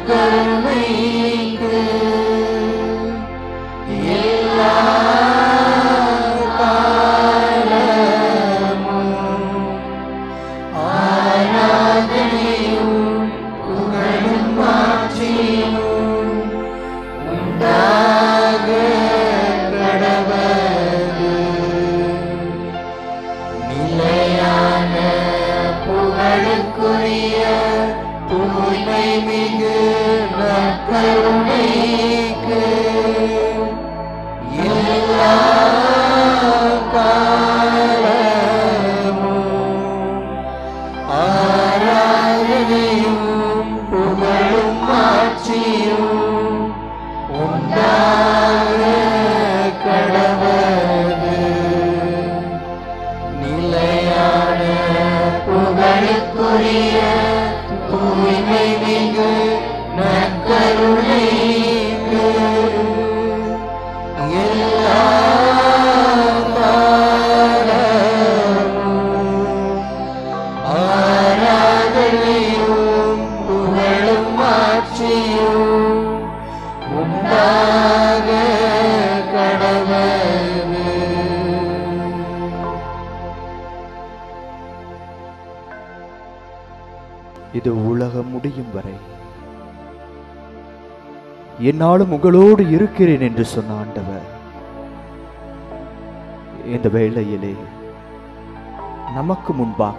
நற்கருணைக்கு எல்லா காலமும் ஆராதனையும் புகழும் மாற்றியும் உண்டாக கடவது நிலையான புகழுக்குரிய தூய்மை மிகு நற்கருணைக்கு எல்லா காலமும் ஆராதனையும் புகழும் மாற்றியும் உண்டாக கடவது நிலையான புகழுக்குரிய தூய்மை மிகு நற்கருணைக்கு எல்லா காலமும் ஆராதனையும் புகழும் மாற்றியும் உண்டாக கடவது இது உலகம் முடியும் வரை என்னாலும் உங்களோடு இருக்கிறேன் என்று சொன்ன ஆண்டவர் இந்த வேளையிலே நமக்கு முன்பாக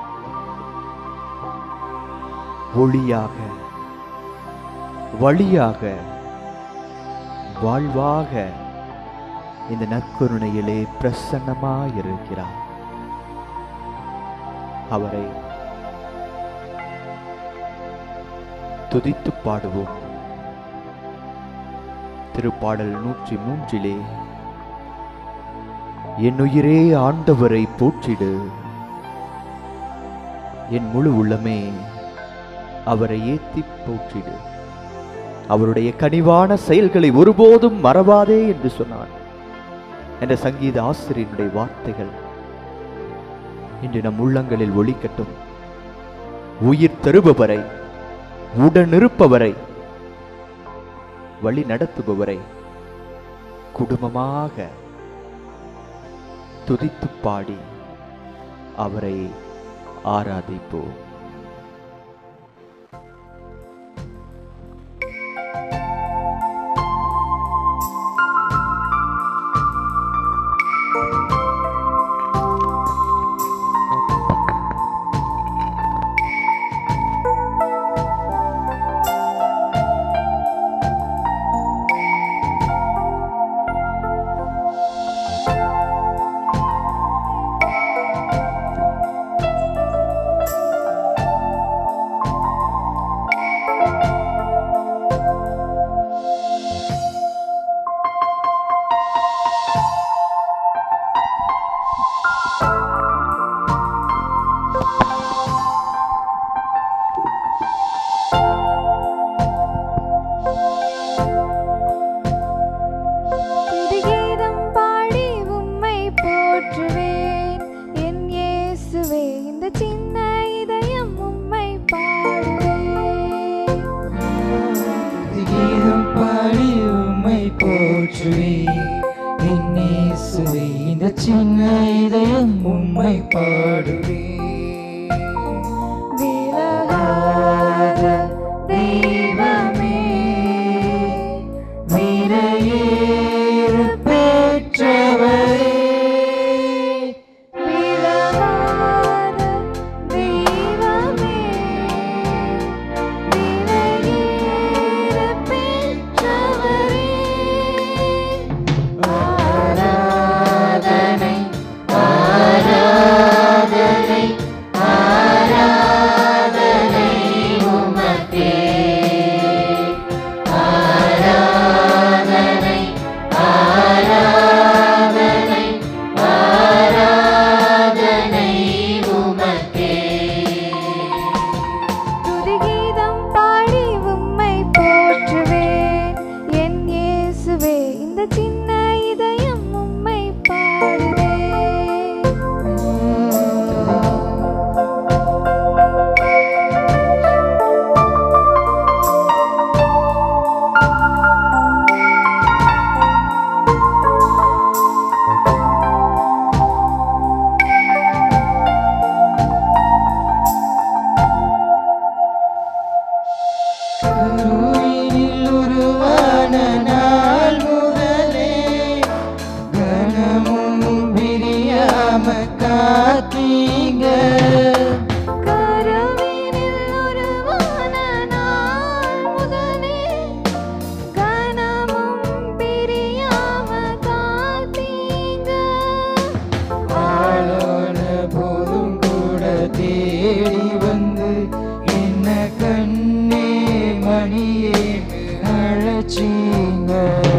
ஒளியாக வழியாக வாழ்வாக இந்த நற்கருணையிலே பிரசன்னமாயிருக்கிறார் அவரை துதித்து பாடுவோம் திருப்பாடல் நூற்றி மூன்றிலே என் உயிரே ஆண்டவரை போற்றிடு என் முழு உள்ளமே அவரை ஏத்தி போற்றிடு அவருடைய கனிவான செயல்களை ஒருபோதும் மறவாதே என்று சொன்னான் என்ற சங்கீத ஆசிரியனுடைய வார்த்தைகள் இன்று நம் உள்ளங்களில் ஒலிக்கட்டும் உயிர் தருபவரை உடனிருப்பவரை வழி நடத்துபவரை குடும்பமாக துதித்து பாடி அவரை ஆராதிப்போம் துதிகீதம் பாடி உம்மை போற்றுவேன் என் இயேசுவே இந்த சின்ன இதயம் உம்மை பாடுவேன் கீதம் பாடி உம்மை போற்றுவே என்னேசுவே இந்த சின்ன இதயம் உம்மை பாடுவே விலகாத தெய்வமே விரையேறு பெற்றவரே விலகாத தெய்வமே விலகீர பெற்றவரே ஆராதனை ஆராதனை மணியேன்னு அழைச்சீங்க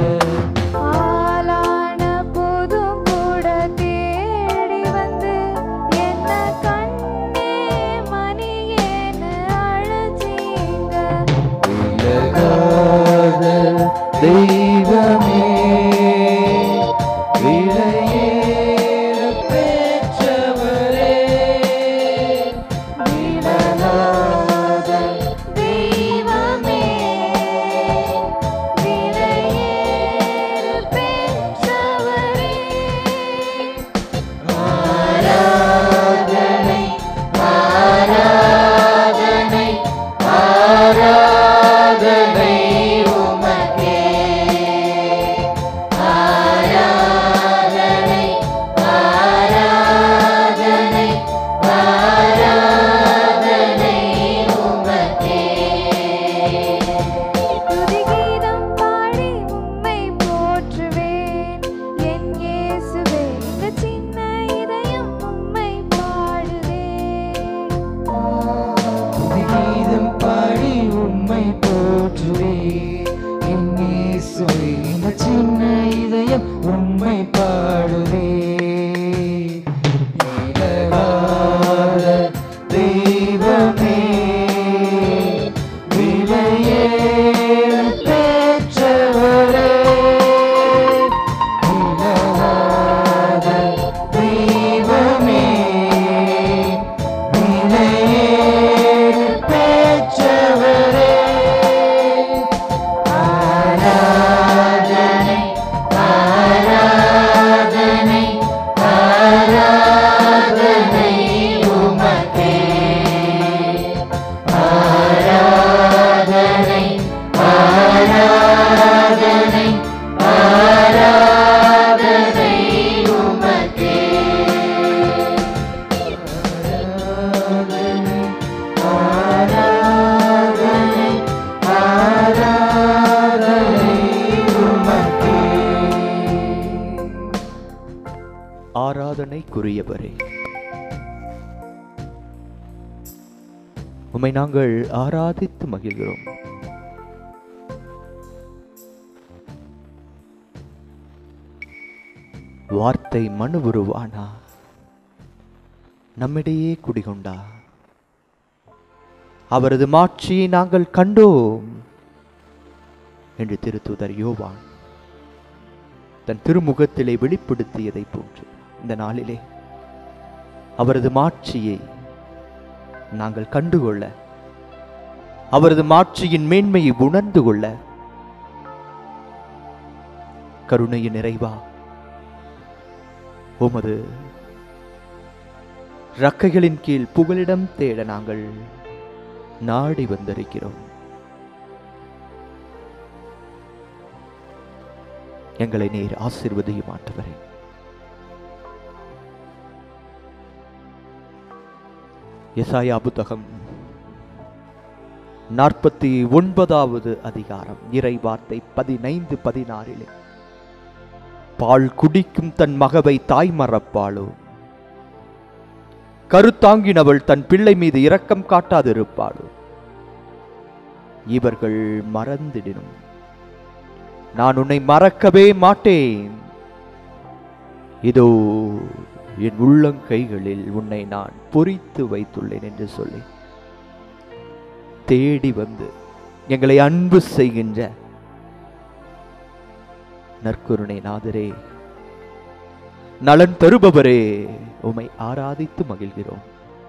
ஆளான போதும் கூட தேடி வந்து என்ன கண்ணே மணியேன்னு அழைச்சீங்க விலகாத தெய்வமே விலையேற பெற்றவரே விலகாத தெய்வமே விலையேறு பெற்றவரே ஆராதனை ஆராதனை ஆராதனை உமக்கே ஆராதனை ஆராதனை ஆராதனை உமக்கே துதிகீதம் பாடி உம்மை போற்றுவேன் என் இயேசுவே இந்த சின்ன இதயம் உம்மை பாடுதே கீதம் பாடி உம்மை போற்றுவே என் இயேசுவே இந்த சின்ன இதயம் உம்மை பாடுவே இலகாத தெய்வமே விலையேற பெற்றவரே இலகாத தெய்வமே விலையேற பெற்றவரே ஆராதனை ஆராதனை ஆராதனை உமக்கே ஆராதனை ஆராதனை ஆராதனை உமக்கே ஆராதனை ஆராதனை உமக்கே ஆராதனைக்குரியவரே உம்மை நாங்கள் ஆராதித்து மகிழ்கிறோம் வார்த்தை மனு உருவானா நம்மிடையே குடிகொண்டா அவரது மாட்சியை நாங்கள் கண்டோம் என்று திருத்துதர் யோவான் தன் திருமுகத்திலே வெளிப்படுத்தியதை போன்று இந்த நாளிலே அவரது மாட்சியை நாங்கள் கண்டுகொள்ள அவரது மாட்சியின் மேன்மையை உணர்ந்து கொள்ள கருணையின் நிறைவா உமது ரக்கைகளின் கீழ் புகலிடம் தேட நாங்கள் நாடி வந்திருக்கிறோம் எங்களை நேர் ஆசிர்வதியும் ஆண்டவரே எசாயா புத்தகம் நாற்பத்தி ஒன்பதாவது அதிகாரம் இறை வார்த்தை பதினைந்து பதினாறிலே பால் குடிக்கும் தன் மகவை தாய் மறப்பாளோ கருத்தாங்கினவள் தன் பிள்ளை மீது இரக்கம் காட்டாதிருப்பாளோ இவர்கள் மறந்திடினும் நான் உன்னை மறக்கவே மாட்டேன் இதோ என் உள்ளங்கைகளில் உன்னை நான் பொறித்து வைத்துள்ளேன் என்று சொல்லி தேடி வந்து எங்களை அன்பு செய்கின்ற நற்கருணை நாதரே நலன் தருபவரே உமை ஆராதித்து மகிழ்கிறோம்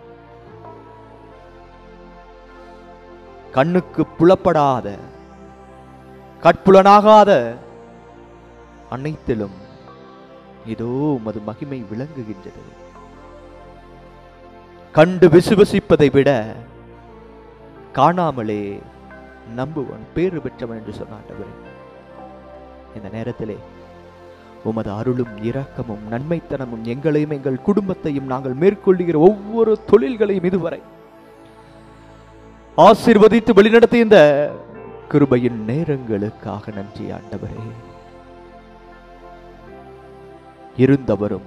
கண்ணுக்கு புலப்படாத கட்புலனாகாத அனைத்திலும் இதோ உமது மகிமை விளங்குகின்றது கண்டு விசுவசிப்பதை விட காணாமலே நம்புவன் பேறு பெற்றவன் என்று சொன்னாண்டவரே இந்த நேரத்திலே உமது அருளும் இரக்கமும் நன்மைத்தனமும் எங்களையும் எங்கள் குடும்பத்தையும் நாங்கள் மேற்கொள்ளுகிற ஒவ்வொரு தொழில்களையும் இதுவரை ஆசீர்வதித்து வழிநடத்திய இந்த கிருபையின் நேரங்களுக்காக நன்றி ஆண்டவரே இருந்தவரும்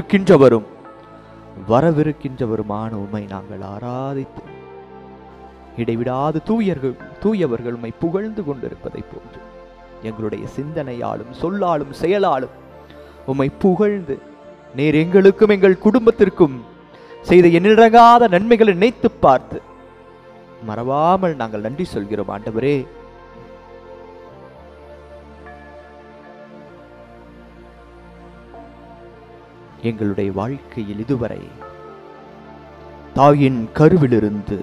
இருக்கின்றவரும் வரவிருக்கின்றவருமான உமை நாங்கள் ஆராதித்து இடைவிடாது தூயர்கள் தூயவர்கள் உம்மை புகழ்ந்து கொண்டிருப்பதைப் போன்று எங்களுடைய சிந்தனையாலும் சொல்லாலும் செயலாலும் உம்மை புகழ்ந்து நீர் எங்களுக்கும் எங்கள் குடும்பத்திற்கும் செய்த எண்ணிறங்காத நன்மைகளை நினைத்து பார்த்து மறவாமல் நாங்கள் நன்றி சொல்கிறோம் ஆண்டவரே எங்களுடைய வாழ்க்கையில் இதுவரை தாயின் கருவிலிருந்து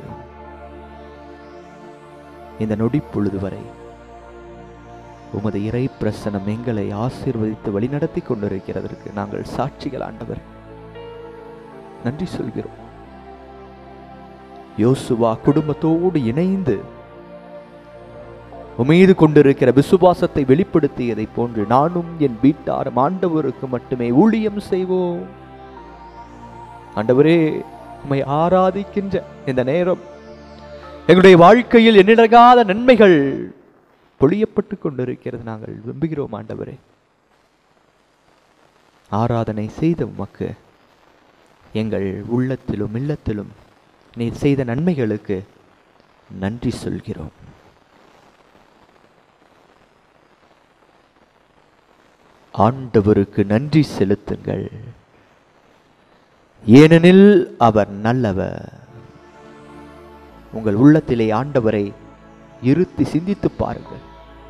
இந்த நொடிப்பொழுது வரை உமது இறை பிரசனம் எங்களை ஆசீர்வதித்து வழிநடத்தி கொண்டிருக்கிறதற்கு நாங்கள் சாட்சிகள் ஆண்டவர் நன்றி சொல்கிறோம் யோசுவா குடும்பத்தோடு இணைந்து உமீது கொண்டிருக்கிற விசுவாசத்தை வெளிப்படுத்தியதைப் போன்று நானும் என் வீட்டாரும் ஆண்டவருக்கு மட்டுமே ஊழியம் செய்வோம் ஆண்டவரே உம்மை ஆராதிக்கின்ற இந்த நேரம் எங்களுடைய வாழ்க்கையில் எண்ணிடகாத நன்மைகள் பொழியப்பட்டு கொண்டிருக்கிறது நாங்கள் விரும்புகிறோம் ஆண்டவரே ஆராதனை செய்த உமக்கு எங்கள் உள்ளத்திலும் இல்லத்திலும் நீர் செய்த நன்மைகளுக்கு நன்றி சொல்கிறோம் ஆண்டவருக்கு நன்றி செலுத்துங்கள் ஏனெனில் அவர் நல்லவர் உங்கள் உள்ளத்திலே ஆண்டவரை இருத்தி சிந்தித்து பாருங்கள்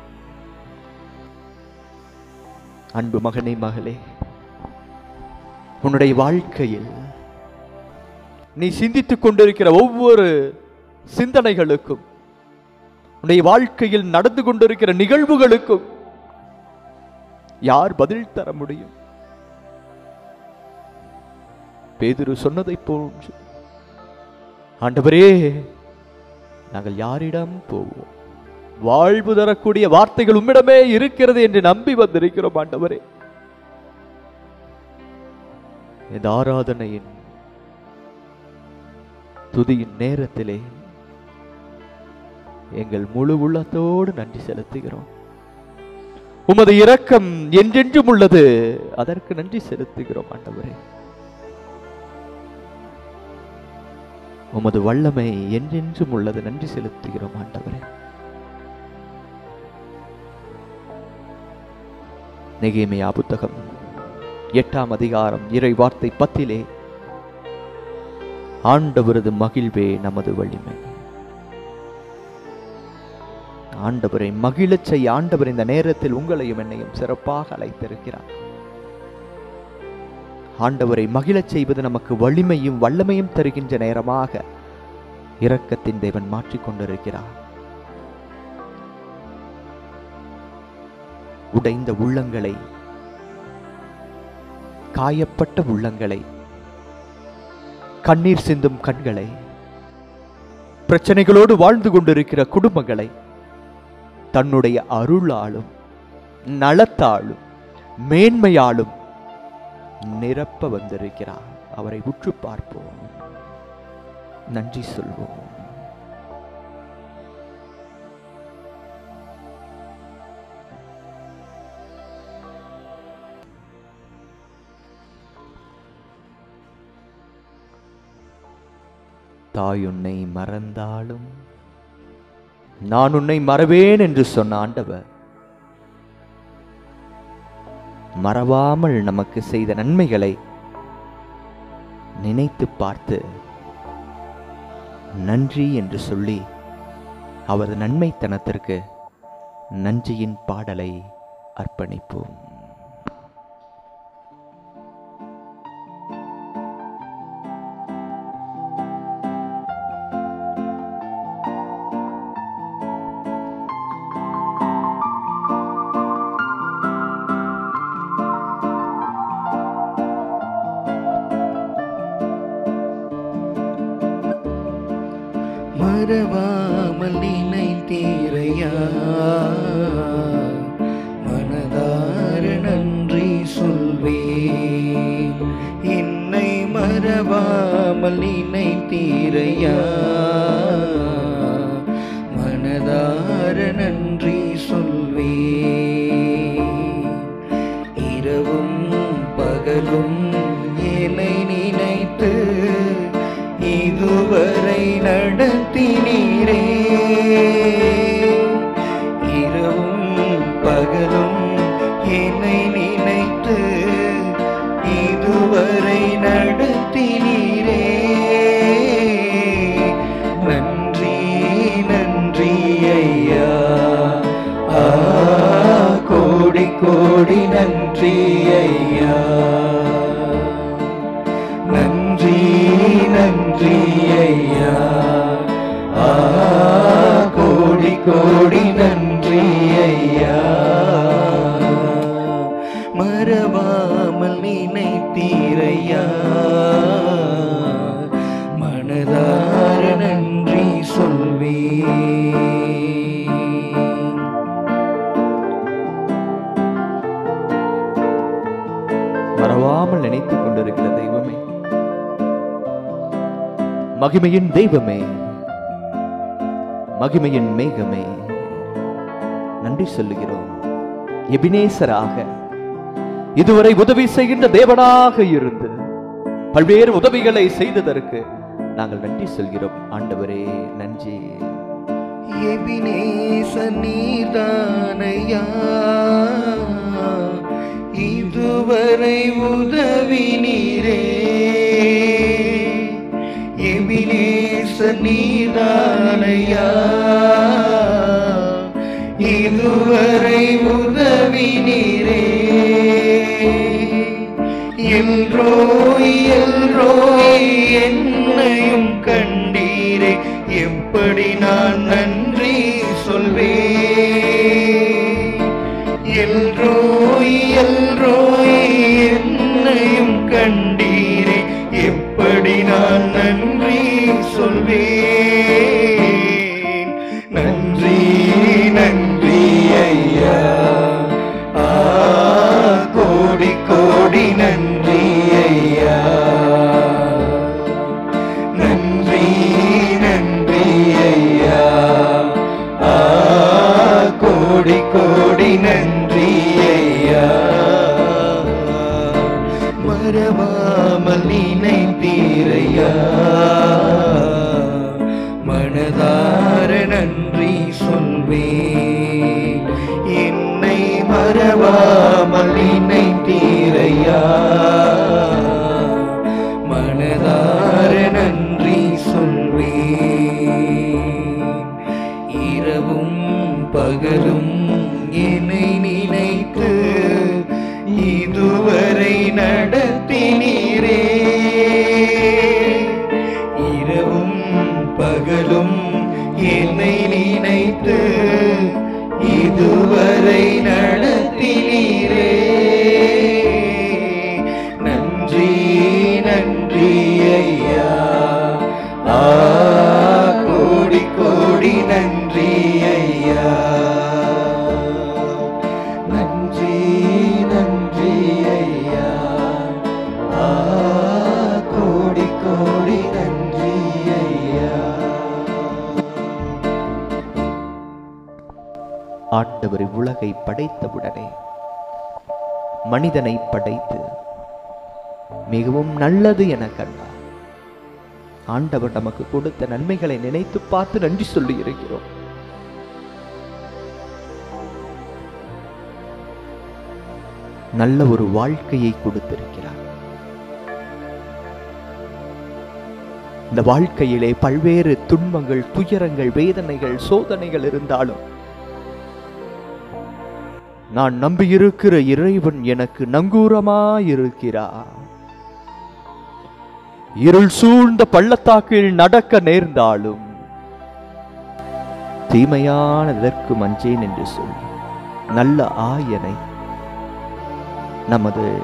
அன்பு மகனே மகளே உன்னுடைய வாழ்க்கையில் நீ சிந்தித்துக் கொண்டிருக்கிற ஒவ்வொரு சிந்தனைகளுக்கும் உன்னுடைய வாழ்க்கையில் நடந்து கொண்டிருக்கிற நிகழ்வுகளுக்கும் யார் பதில் தர முடியும் பேதுரு சொன்னதைப் போன்று ஆண்டவரே நாங்கள் யாரிடம் போவோம் வாழ்வு தரக்கூடிய வார்த்தைகள் உம்மிடமே இருக்கிறது என்று நம்பி வந்திருக்கிறோம் ஆண்டவரே இந்த ஆராதனையின் துதியின் நேரத்திலே எங்கள் முழு உள்ளத்தோடு நன்றி செலுத்துகிறோம் உமது இரக்கம் என்றென்றும் உள்ளது அதற்கு நன்றி செலுத்துகிறோம் ஆண்டவரே உமது வல்லமை என்றென்றும் உள்ளது நன்றி செலுத்துகிறோம் ஆண்டவரே நெகேமியா புத்தகம் எட்டாம் அதிகாரம் இறை வார்த்தை பத்திலே ஆண்டவரது மகிழ்வே நமது வலிமை ஆண்டவரை மகிழச் செய்ய ஆண்டவர் இந்த நேரத்தில் உங்களையும் என்னையும் சிறப்பாக அழைத்திருக்கிறார் ஆண்டவரை மகிழச் செய்வது நமக்கு வலிமையும் வல்லமையும் தருகின்ற நேரமாக இரக்கத்தின் தேவன் மாற்றிக் கொண்டிருக்கிறார் உடைந்த உள்ளங்களை காயப்பட்ட உள்ளங்களை கண்ணீர் சிந்தும் கண்களை பிரச்சனைகளோடு வாழ்ந்து கொண்டிருக்கிற குடும்பங்களை தன்னுடைய அருளாலும் நலத்தாலும் மேன்மையாலும் நிரப்ப வந்திருக்கிறார் அவரை உற்று பார்ப்போம் நன்றி சொல்வோம் தாய் உன்னை மறந்தாலும் நான் உன்னை மறவேன் என்று சொன்ன ஆண்டவர் மறவாமல் நமக்கு செய்த நன்மைகளை நினைத்து பார்த்து நன்றி என்று சொல்லி அவரது நன்மைத்தனத்திற்கு நன்றியின் பாடலை அர்ப்பணிப்போம் மறவாமல் நினைத்தீரையா மனதார நன்றி சொல்வேன் என்னை மறவாமல் நினைத்தீரையா மனதார நன்றி சொல்வேன் இரவும் பகலும் என்னை நினைத்து இதுவரை நடத்தினீரே கோடி நன்றி ஐயா மறவாமல் நினைத்தீரையா மனதார நன்றி சொல்வேன் மறவாமல் நினைத்துக் கொண்டிருக்கிற தெய்வமே மகிமையின் தெய்வமே மகிமையின் மேகமே நன்றி சொல்லுகிறோம் எபினேசராக இதுவரை உதவி செய்கின்ற தேவனாக இருந்து பல்வேறு உதவிகளை செய்ததற்கு நாங்கள் நன்றி சொல்கிறோம் ஆண்டவரே நன்றி எபினேச நீர்தானையா இதுவரை உதவி நீரே எபினேச நீர்தானையா இதுவரை உதவி நீரே எல்ரோய் எல்ரோய் என்னையும் கண்டீரே எப்படி நான் நன்றி சொல்வேன் எல்ரோய் எல்ரோய் என்னையும் கண்டீரே எப்படி நான் நன்றி சொல்வேன் நன்றி நன்றி ஐயா ஆ கோடி கோடி நன்றி ஐயா நன்றி நன்றி ஐயா ஆ கோடி கோடி நன்றி ஐயா மறவாமல் நினைத்தீரையா மனதார நன்றி சொல்வேன் என்னை மறவாமல் நினைத்தீரையா மனதார நன்றி சொல்வேன் இரவும் பகலும் என்னை நினைத்து இதுவரை நடத்தினீரே இரவும் பகலும் என்னை நினைத்து இதுவரை நடத்தினீரே நன்றி நன்றி ஐயா ஆ கோடி கோடி நன்றி ஐயா நன்றி நன்றி ஐயா ஆ கோடி கோடி நன்றி ஐயா ஆண்டவர் உலகை படைத்தவுடனே மனிதனை படைத்து மிகவும் நல்லது என கண்டார் ஆண்டவர் நமக்கு கொடுத்த நன்மைகளை நினைத்து பார்த்து நன்றி சொல்லி இருக்கிறோம் நல்ல ஒரு வாழ்க்கையை கொடுத்திருக்கிறார் இந்த வாழ்க்கையிலே பல்வேறு துன்பங்கள் துயரங்கள் வேதனைகள் சோதனைகள் இருந்தாலும் நான் நம்பியிருக்கிற இறைவன் எனக்கு நங்கூரமாயிருக்கிறார் இருள் சூழ்ந்த பள்ளத்தாக்கில் நடக்க நேர்ந்தாலும் தீமையானதற்கு மஞ்சேன் என்று சொல்லி நல்ல ஆயனை நமது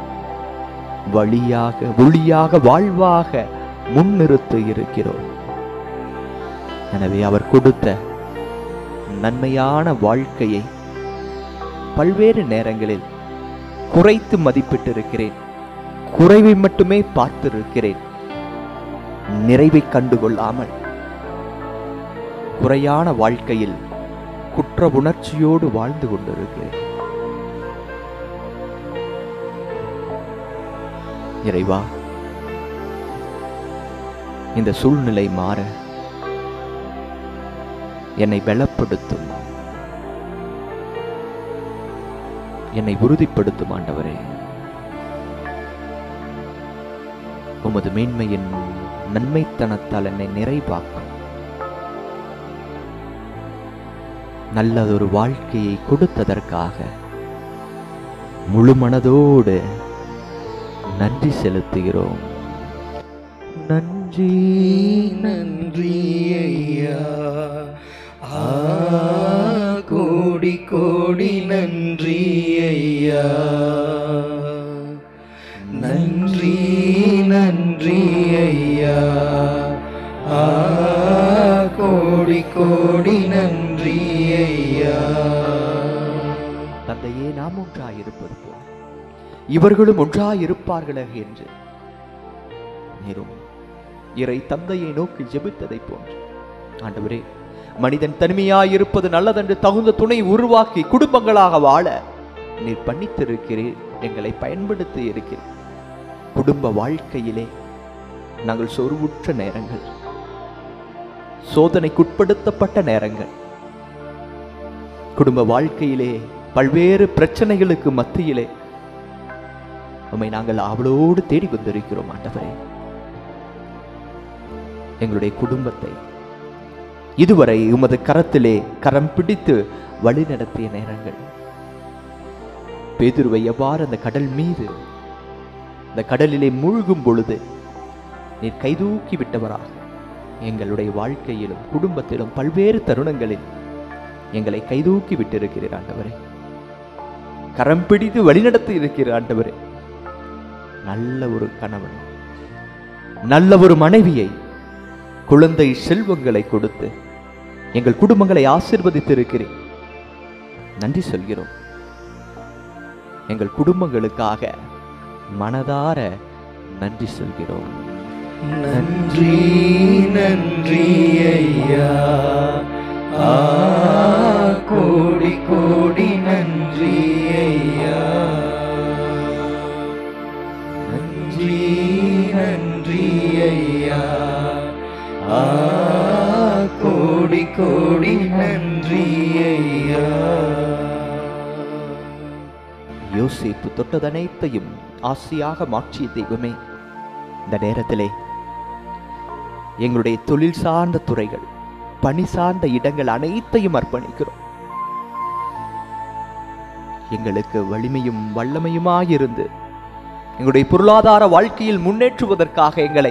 வழியாக ஒளியாக வாழ்வாக முன்னிறுத்து இருக்கிறோம் எனவே அவர் கொடுத்த நன்மையான வாழ்க்கையை பல்வேறு நேரங்களில் குறைத்து மதிப்பிட்டிருக்கிறேன் குறைவை மட்டுமே பார்த்திருக்கிறேன் நிறைவை கண்டுகொள்ளாமல் குறையான வாழ்க்கையில் குற்ற உணர்ச்சியோடு வாழ்ந்து கொண்டிருக்கிறேன் இறைவா இந்த சூழ்நிலை மாற என்னை பலப்படுத்தும் என்னை உறுதிப்படுத்தும் ஆண்டவரே உமது மேன்மையின் நன்மைத்தனத்தால் என்னை நிறைவாக்கும் நல்லதொரு வாழ்க்கையை கொடுத்ததற்காக முழு மனதோடு நன்றி செலுத்துகிறோம் நன்றி நன்றி ஐயா ஆ கோடி கோடி நன்றி ஐயா நன்றி நன்றி ஐயா ஆ கோடி கோடி நன்றி ஐயா தந்தையே நாம் ஒன்றாயிருப்பது போல் இவர்களும் ஒன்றாயிருப்பார்களே என்று நீரும் இறை தந்தையை நோக்கி ஜெபித்ததைப் போன்று ஆண்டவரே மனிதன் தனிமையாயிருப்பது நல்லதென்று தகுந்த துணை உருவாக்கி குடும்பங்களாக வாழ நீர் பண்ணித்திருக்கிறீர் எங்களை பயன்படுத்தி இருக்கிறீர் குடும்ப வாழ்க்கையிலே நாங்கள் சொருவுற்ற நேரங்கள் சோதனைக்குட்படுத்தப்பட்ட நேரங்கள் குடும்ப வாழ்க்கையிலே பல்வேறு பிரச்சனைகளுக்கு மத்தியிலே உம்மை நாங்கள் அவளோடு தேடி வந்திருக்கிறோம் ஆண்டவரே எங்களுடைய குடும்பத்தை இதுவரை உமது கரத்திலே கரம் பிடித்து வழி நடத்திய நேரங்கள் பேதுருவை எவ்வாறு அந்த கடல் மீது அந்த கடலிலே மூழ்கும் பொழுது நீர் கைதூக்கி விட்டவராக எங்களுடைய வாழ்க்கையிலும் குடும்பத்திலும் பல்வேறு தருணங்களில் எங்களை கைதூக்கி விட்டிருக்கிறீர் ஆண்டவரே கரம் பிடித்து வழிநடத்தி இருக்கிற ஆண்டவரே நல்ல ஒரு கணவன் நல்ல ஒரு மனைவியை குழந்தை செல்வங்களை கொடுத்து எங்கள் குடும்பங்களை ஆசிர்வதித்து இருக்கிறேன் நன்றி சொல்கிறோம் எங்கள் குடும்பங்களுக்காக மனதார நன்றி சொல்கிறோம் நன்றி நன்றி ஐயா ஆ கோடி கோடி நன்றி ஐயா நன்றி நன்றி ஐயா ஆ கோடி கோடி நன்றி ஐயா யோசிப்பு தொட்டதனைத்தையும் ஆசையாக மாற்றிய தெய்வமே இந்த நேரத்திலே எங்களுடைய தொழில் சார்ந்த துறைகள் பணி சார்ந்த இடங்கள் அனைத்தையும் அர்ப்பணிக்கிறோம் எங்களுக்கு வலிமையும் வல்லமையுமாயிருந்து எங்களுடைய பொருளாதார வாழ்க்கையில் முன்னேற்றுவதற்காக எங்களை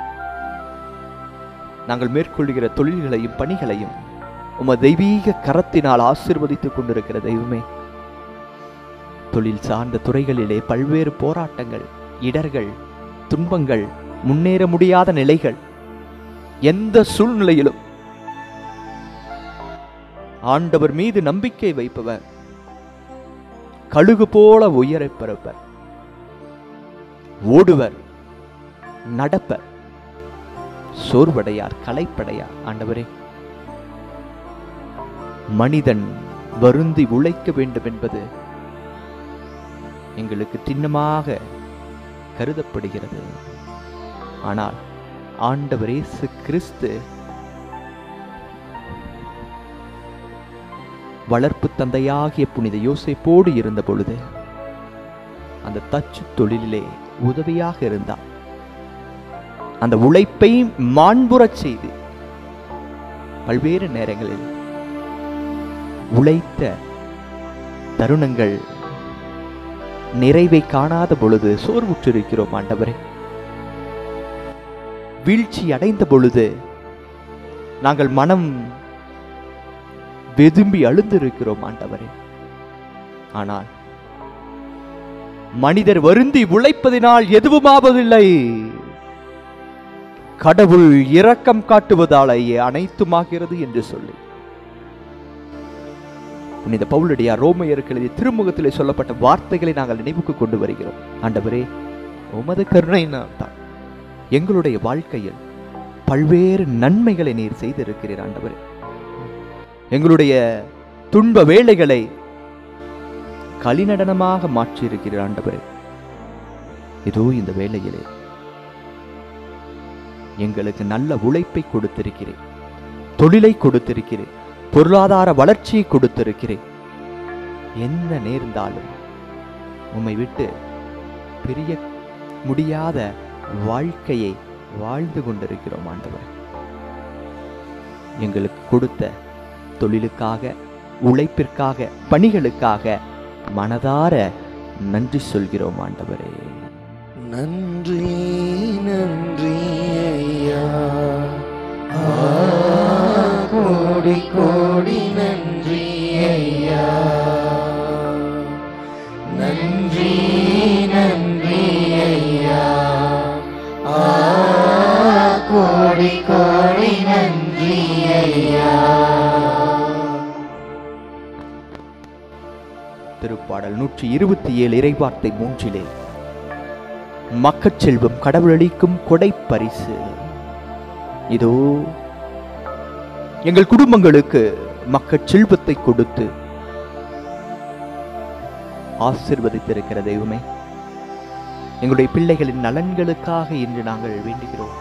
நாங்கள் மேற்கொள்கிற தொழில்களையும் பணிகளையும் உம தெய்வீக கரத்தினால் ஆசிர்வதித்துக் கொண்டிருக்கிற தெய்வமே தொழில் சார்ந்த துறைகளிலே பல்வேறு போராட்டங்கள் இடர்கள் துன்பங்கள் முன்னேற முடியாத நிலைகள் எந்த சூழ்நிலையிலும் ஆண்டவர் மீது நம்பிக்கை வைப்பவர் கழுகு போல உயரப் பிறப்பர் ஓடுவர் நடப்பர் சோர்வடையார் களைப்படையார் ஆண்டவரே மனிதன் வருந்தி உழைக்க வேண்டும் என்பது எங்களுக்கு திண்ணமாக கருதப்படுகிறது ஆனால் ஆண்டவர் இயேசு கிறிஸ்து வளர்ப்பு தந்தையாகிய புனித யோசேப்போடு இருந்த பொழுது அந்த தச்சு தொழிலிலே உதவியாக இருந்தார் அந்த உழைப்பை மாண்புறச் செய்து பல்வேறு நேரங்களில் உழைத்த தருணங்கள் நிறைவை காணாத பொழுது சோர்வுற்றிருக்கிறோம் ஆண்டவரே வீழ்ச்சி அடைந்த பொழுது நாங்கள் மனம் வெதும்பி அழுந்திருக்கிறோம் ஆண்டவரே ஆனால் மனிதர் வருந்தி உழைப்பதினால் எதுவுமாவதில்லை கடவுள் இரக்கம் காட்டுவதாலேயே அனைத்துமாகிறது என்று சொல்லி புனித பவுலடியார் ரோமையருக்கு எழுதிய திருமுகத்திலே சொல்லப்பட்ட வார்த்தைகளை நாங்கள் நினைவுக்கு கொண்டு வருகிறோம் ஆண்டவரே உமது கருணையினால் தான் எங்களுடைய வாழ்க்கையில் பல்வேறு நன்மைகளை நீர் செய்திருக்கிறீர் ஆண்டவரே எங்களுடைய துன்ப வேளைகளை களிநடனமாக மாற்றியிருக்கிறீர் ஆண்டவரே இதோ இந்த வேளையிலே எங்களுக்கு நல்ல உழைப்பை கொடுத்திருக்கிறேன் தொழிலை கொடுத்திருக்கிறேன் பொருளாதார வளர்ச்சியை கொடுத்திருக்கிறேன் என்ன நேர்ந்தாலும் உம்மை விட்டு பிரிய முடியாத வாழ்க்கையை வாழ்ந்து கொண்டிருக்கிறோம் ஆண்டவர் எங்களுக்கு கொடுத்த தொழிலுக்காக உழைப்பிற்காக பணிகளுக்காக மனதார நன்றி சொல்கிறோம் ஆண்டவரே நன்றி நன்றி ஐயா ஆ, கோடி கோடி ஐயா நன்றி நன்றி ஐயா ஆ கோடி கோடி நன்றி ஐயா திருப்பாடல் நூற்றி இருபத்தி ஏழு இறைவார்த்தை மூன்றிலே மக்கட் செல்வம் கடவுளளிக்கும் கொடை பரிசு இதோ எங்கள் குடும்பங்களுக்கு மக்கட் செல்வத்தை கொடுத்து ஆசிர்வதித்திருக்கிற தெய்வமே எங்களுடைய பிள்ளைகளின் நலன்களுக்காக இன்று நாங்கள் வேண்டுகிறோம்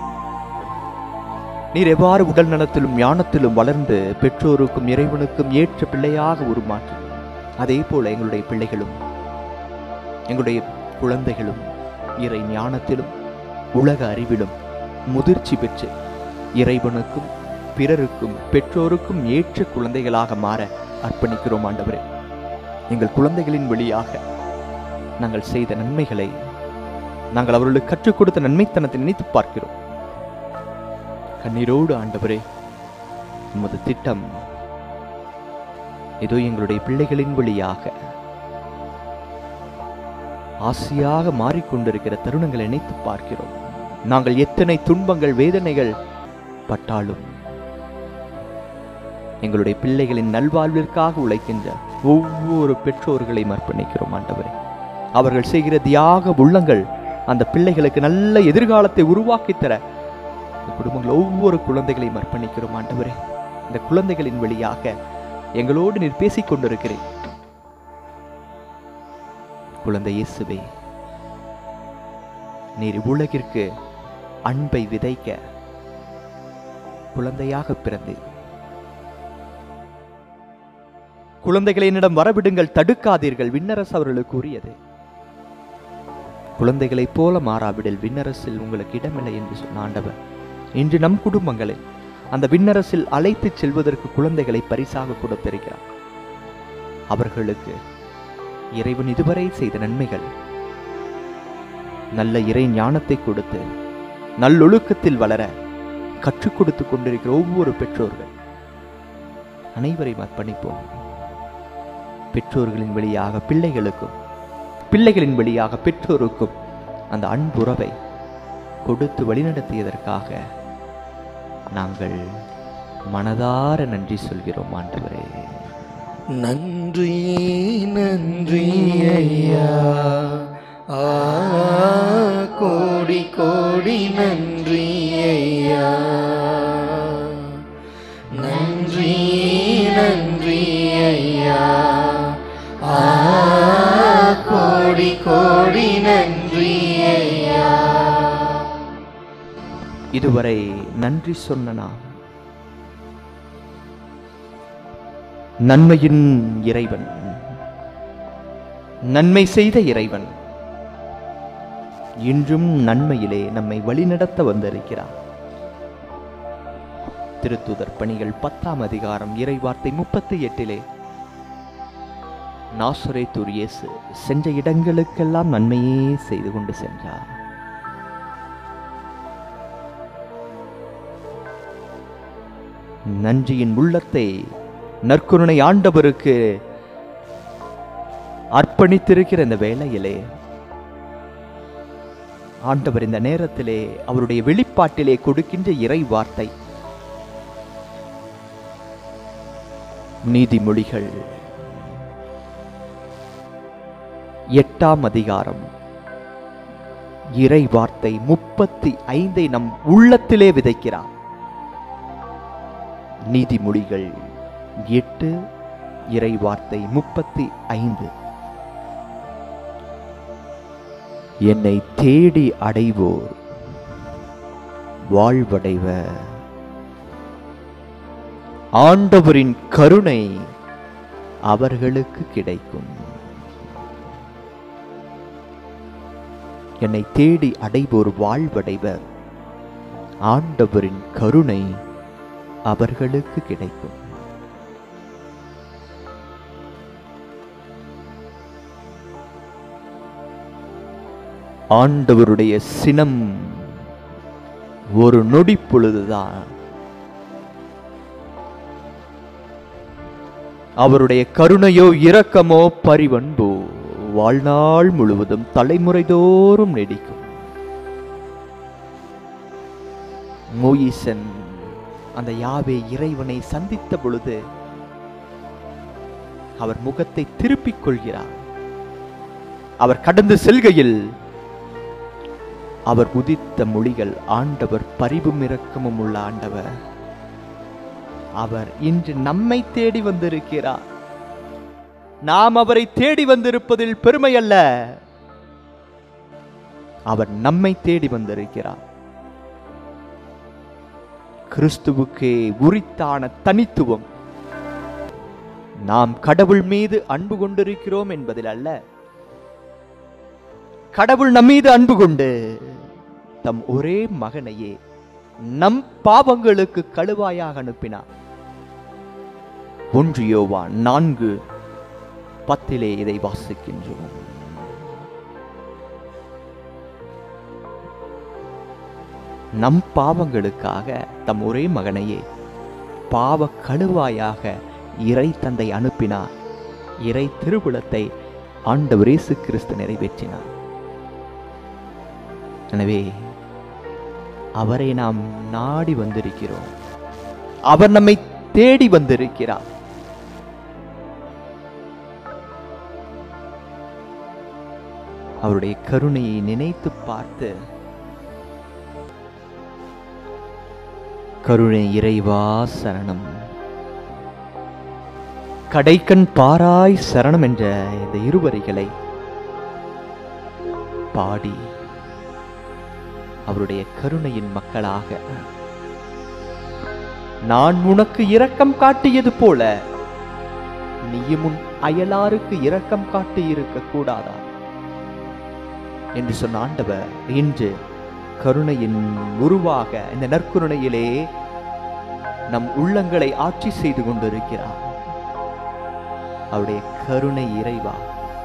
நீர் எவ்வாறு உடல் நலத்திலும் ஞானத்திலும் வளர்ந்து பெற்றோருக்கும் இறைவனுக்கும் ஏற்ற பிள்ளையாக உருமாற்றி அதே போல எங்களுடைய பிள்ளைகளும் எங்களுடைய குழந்தைகளும் இறை ஞானத்திலும் உலக அறிவிலும் முதிர்ச்சி பெற்று இறைவனுக்கும் பிறருக்கும் பெற்றோருக்கும் ஏற்ற குழந்தைகளாக மாற அர்ப்பணிக்கிறோம் ஆண்டவரே எங்கள் குழந்தைகளின் வழியாக நாங்கள் செய்த நன்மைகளை நாங்கள் அவர்களுக்கு கற்றுக் கொடுத்த நன்மைத்தனத்தை நினைத்து பார்க்கிறோம் கண்ணீரோடு ஆண்டவரே உமது திட்டம் இதோ எங்களுடைய பிள்ளைகளின் வழியாக ஆசையாக மாறிக்கொண்டிருக்கிற தருணங்களை நினைத்து பார்க்கிறோம் நாங்கள் எத்தனை துன்பங்கள் வேதனைகள் பட்டாலும் எங்களுடைய பிள்ளைகளின் நல்வாழ்விற்காக உழைக்கின்ற ஒவ்வொரு பெற்றோர்களையும் அர்ப்பணிக்கிறோம் ஆண்டவரே அவர்கள் செய்கிற தியாக உள்ளங்கள் அந்த பிள்ளைகளுக்கு நல்ல எதிர்காலத்தை உருவாக்கித் தர இந்த குடும்பங்கள் ஒவ்வொரு குழந்தைகளையும் அர்ப்பணிக்கிறோம் ஆண்டவரே இந்த குழந்தைகளின் வழியாக எங்களோடு நீர் பேசிக் கொண்டிருக்கிறேன் குழந்தை இயேசுவே நீர் உலகிற்கு அன்பை விதைக்க குழந்தையாக பிறந்து குழந்தைகளை என்னிடம் வரவிடுங்கள் தடுக்காதீர்கள் விண்ணரசு அவர்களுக்கு உரியது குழந்தைகளைப் போல மாறாவிடில் விண்ணரசில் உங்களுக்கு இடமில்லை என்று சொன்ன ஆண்டவர் இன்று நம் குடும்பங்களில் அந்த விண்ணரசில் அழைத்துச் செல்வதற்கு குழந்தைகளை பரிசாக கொடுத்திருக்கிறார் அவர்களுக்கு இறைவன் இதுவரை செய்த நன்மைகள் நல்ல இறை ஞானத்தை கொடுத்து நல்லொழுக்கத்தில் வளர கற்றுக் கொடுத்து கொண்டிருக்கிற ஒவ்வொரு பெற்றோர்கள் அனைவரையும் அர்ப்பணிப்போம் பெற்றோர்களின் வழியாக பிள்ளைகளுக்கும் பிள்ளைகளின் வழியாக பெற்றோருக்கும் அந்த அன்புறவை கொடுத்து வழிநடத்தியதற்காக நாங்கள் மனதார நன்றி சொல்கிறோம் ஆண்டவரே நன்றி நன்றி ஐயா ஆ கோடி கோடி நன்றி ஐயா நன்றி நன்றி ஐயா ஆ கோடி கோடி நன்றி ஐயா இதுவரை நன்றி சொன்ன நாம் நன்மையின் இறைவன் நன்மை செய்த இறைவன் இன்றும் நன்மையிலே நம்மை வழிநடத்த வந்திருக்கிறார் திருத்துதர் பணிகள் பத்தாம் அதிகாரம் இறைவார்த்தை முப்பத்தி எட்டிலே நாசுரேத்தூர் இயேசு சென்ற இடங்களுக்கெல்லாம் நன்மையே செய்து கொண்டு சென்றார் நன்றியின் உள்ளத்தை நற்கருணை ஆண்டவருக்கு அர்ப்பணித்திருக்கிற இந்த வேளையிலே ஆண்டவர் இந்த நேரத்திலே அவருடைய வெளிப்பாட்டிலே கொடுக்கின்ற இறை வார்த்தை நீதிமொழிகள் எட்டாம் அதிகாரம் இறை வார்த்தை முப்பத்தி ஐந்தை நம் உள்ளத்திலே விதைக்கிறார் நீதிமொழிகள் எட்டு இறை வார்த்தை முப்பத்தி ஐந்து என்னை தேடி அடைவோர் வாழ்வடைவர் ஆண்டவரின் கருணை அவர்களுக்கு கிடைக்கும் என்னை தேடி அடைவோர் வாழ்வடைவர் ஆண்டவரின் கருணை அவர்களுக்கு கிடைக்கும் ஆண்டவருடைய சினம் ஒரு நொடி பொழுதுதான் அவருடைய கருணையோ இரக்கமோ பரிவன்போ வாழ்நாள் முழுவதும் தலைமுறை தோறும் நீடிக்கும் மோயிசன் அந்த யாவே இறைவனை சந்தித்த பொழுது அவர் முகத்தை திருப்பிக் கொள்கிறார் அவர் கடந்து செல்கையில் அவர் உதித்த மொழிகள் ஆண்டவர் பரிவும் இரக்கமும் உள்ள ஆண்டவர் அவர் இன்று நம்மை தேடி வந்திருக்கிறார் நாம் அவரை தேடி வந்திருப்பதில் பெருமை அல்ல அவர் நம்மை தேடி வந்திருக்கிறார் கிறிஸ்துவுக்கே உரித்தான தனித்துவம் நாம் கடவுள் மீது அன்பு கொண்டிருக்கிறோம் என்பதில் அல்ல கடவுள் நம்மீது அன்பு கொண்டு தம் ஒரே மகனையே நம் பாவங்களுக்கு கழுவாயாக அனுப்பினார் ஒன்று யோவான் நான்கு பத்திலே இதை வாசிக்கின்றோம் நம் பாவங்களுக்காக தம் ஒரே மகனையே பாவ கழுவாயாக இறை தந்தை அனுப்பினார் இறை திருவுளத்தை ஆண்டவர் இயேசு கிறிஸ்து நிறைவேற்றினார் எனவே அவரை நாம் நாடி வந்திருக்கிறோம் அவர் நம்மை தேடி வந்திருக்கிறார் அவருடைய கருணையை நினைத்து பார்த்து கருணை இறைவா சரணம் கடைக்கண் பாராய் சரணம் என்ற இந்த இருவரிகளை பாடி அவருடைய கருணையின் மக்களாக நான் உனக்கு இரக்கம் காட்டியது போல நீயும் உன் அயலாருக்கு இரக்கம் காட்டி இருக்க கூடாதா என்று சொன்ன ஆண்டவர் இன்று கருணையின் உருவாக இந்த நற்கருணையிலே நம் உள்ளங்களை ஆட்சி செய்து கொண்டிருக்கிறார் அவருடைய கருணை இறைவா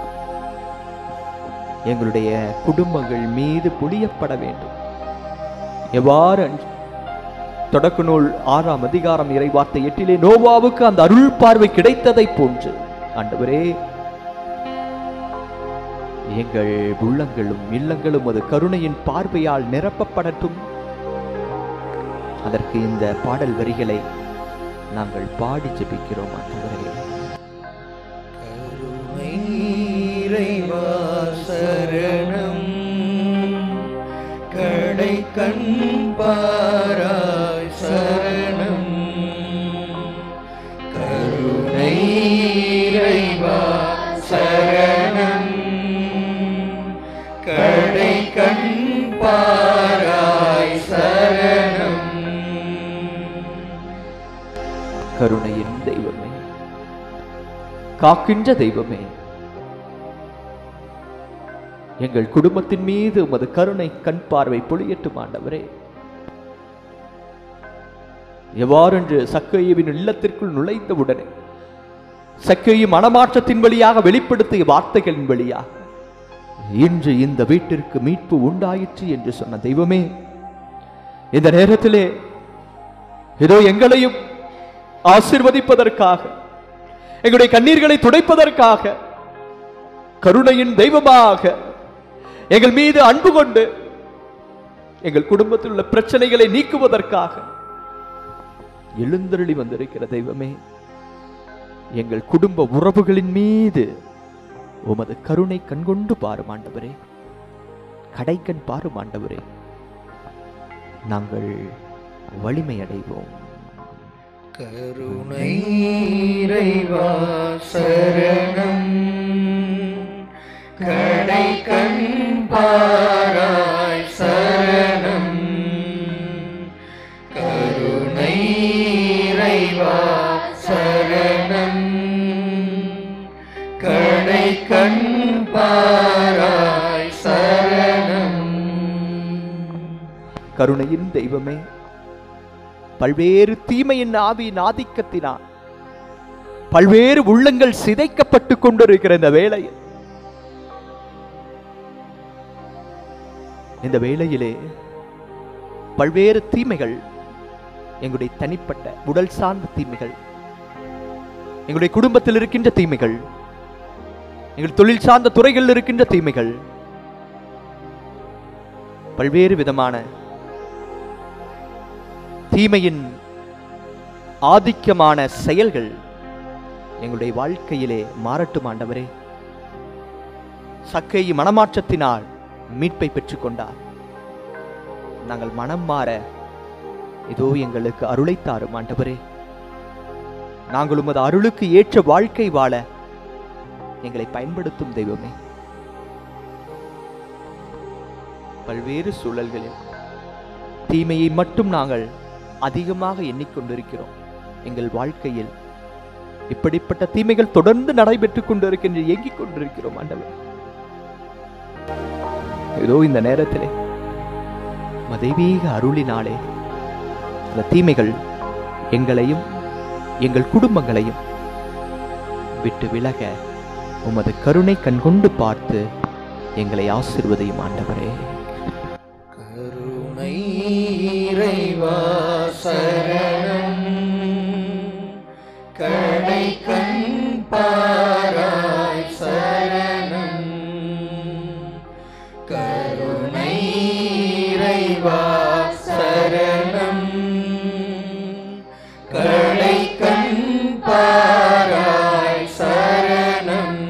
எங்களுடைய குடும்பங்கள் மீது பொழியப்பட வேண்டும் எவ்வாறு அன்று தொடக்க நூல் ஆறாம் அதிகாரம் இறைவார்த்தை எட்டிலே நோவாவுக்கு அந்த அருள் பார்வை கிடைத்ததை போன்று ஆண்டவரே எங்கள் உள்ளங்களும் இல்லங்களும் அது கருணையின் பார்வையால் நிரப்பப்படட்டும் அதற்கு இந்த பாடல் வரிகளை நாங்கள் பாடி ஜெபிக்கிறோம் ஆண்டவரே கருணை இறைவா சரணம் கடை கண் பாராய் சரணம் கருணை இறைவா சரணம் கடை கண் பாராய் சரணம் கருணையின் தெய்வமே காக்கின்ற தெய்வமே எங்கள் குடும்பத்தின் மீது உமது கருணை கண் பார்வை பொழியட்டும் ஆண்டவரே எவ்வாறென்று சக்கையுவின் இல்லத்திற்குள் நுழைந்த உடனே சக்கையு மனமாற்றத்தின் வழியாக வெளிப்படுத்திய வார்த்தைகளின் வழியாக இன்று இந்த வீட்டிற்கு மீட்பு உண்டாயிற்று என்று சொன்ன தெய்வமே இந்த நேரத்திலே இதோ எங்களையும் ஆசிர்வதிப்பதற்காக எங்களுடைய கண்ணீர்களை துடைப்பதற்காக கருணையின் தெய்வமாக எங்கள் மீது அன்பு கொண்டு எங்கள் குடும்பத்தில் உள்ள பிரச்சனைகளை நீக்குவதற்காக எழுந்தருளி வந்திருக்கிற தெய்வமே எங்கள் குடும்ப உறவுகளின் மீது உமது கருணை கண்கொண்டு பாரும் ஆண்டவரே கடைக்கண் பாரும் ஆண்டவரே நாங்கள் வலிமை அடைவோம் கருணை இறைவா சரணம் கடை கண் பாராய் சரணம் கருணை இறைவா சரணம் கடை கண் பாராய் சரணம் கருணையின் தெய்வமே பல்வேறு தீமையின் ஆவியின் ஆதிக்கத்தினால் பல்வேறு உள்ளங்கள் சிதைக்கப்பட்டு கொண்டிருக்கிற இந்த வேளையில் இந்த வேளையிலே பல்வேறு தீமைகள் எங்களுடைய தனிப்பட்ட உடல் சார்ந்த தீமைகள் எங்களுடைய குடும்பத்தில் இருக்கின்ற தீமைகள் எங்கள் தொழில் சார்ந்த துறைகளில் இருக்கின்ற தீமைகள் பல்வேறு விதமான தீமையின் ஆதிக்கமான செயல்கள் எங்களுடைய வாழ்க்கையிலே மாறட்டும் ஆண்டவரே சக்கை மனமாற்றத்தினால் மீட்பை பெற்றுக்கொண்டார் நாங்கள் மனம் மாற இதோ எங்களுக்கு அருளை தாரும் ஆண்டவரே நாங்கள் உமது அருளுக்கு ஏற்ற வாழ்க்கை வாழ எங்களை பயன்படுத்தும் தெய்வமே பல்வேறு சூழல்களில் தீமையை மட்டும் நாங்கள் அதிகமாக எண்ணிக்கொண்டிருக்கிறோம் எங்கள் வாழ்க்கையில் இப்படிப்பட்ட தீமைகள் தொடர்ந்து நடைபெற்றுக் கொண்டிருக்கின்ற இயங்கிக் கொண்டிருக்கிறோம் ஆண்டவர் ஏதோ இந்த நேரத்திலே உமது தெய்வீக அருளினாலே இந்த தீமைகள் எங்களையும் எங்கள் குடும்பங்களையும் விட்டு விலக உமது கருணை கண்கொண்டு பார்த்து எங்களை ஆசிர்வதையும் ஆண்டவரே கருணை இறைவா சரணம் கடை கண் பாராய் சரணம் கருணை இறைவா சரணம் கடை கண் பாராய் சரணம்